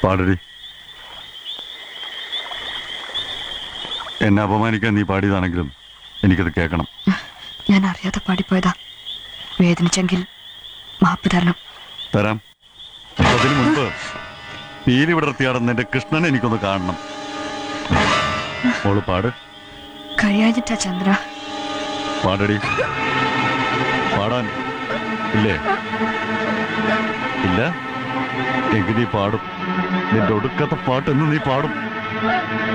പാടടി എന്നെ അപമാനിക്കാൻ നീ പാടിയതാണെങ്കിലും എനിക്കത് കേൾക്കണം ഞാൻ അറിയാതെ പാടിപ്പോയതാ വേദനിച്ചെങ്കിൽ മാപ്പ് തരണം തരാം അതിനു മുൻപ് പീലി വിടർത്തിയാടുന്ന എന്റെ കൃഷ്ണനെ എനിക്കൊന്ന് കാണണം മോള് പാട് കഴിയാഞ്ഞിട്ടാ ചന്ദ്ര പാടടി പാടാൻ ഇല്ലേ ഇല്ല എങ്കിൽ നീ പാടും നിന്റെ ഒടുക്കത്തെ പാട്ട് എന്ന് നീ പാടും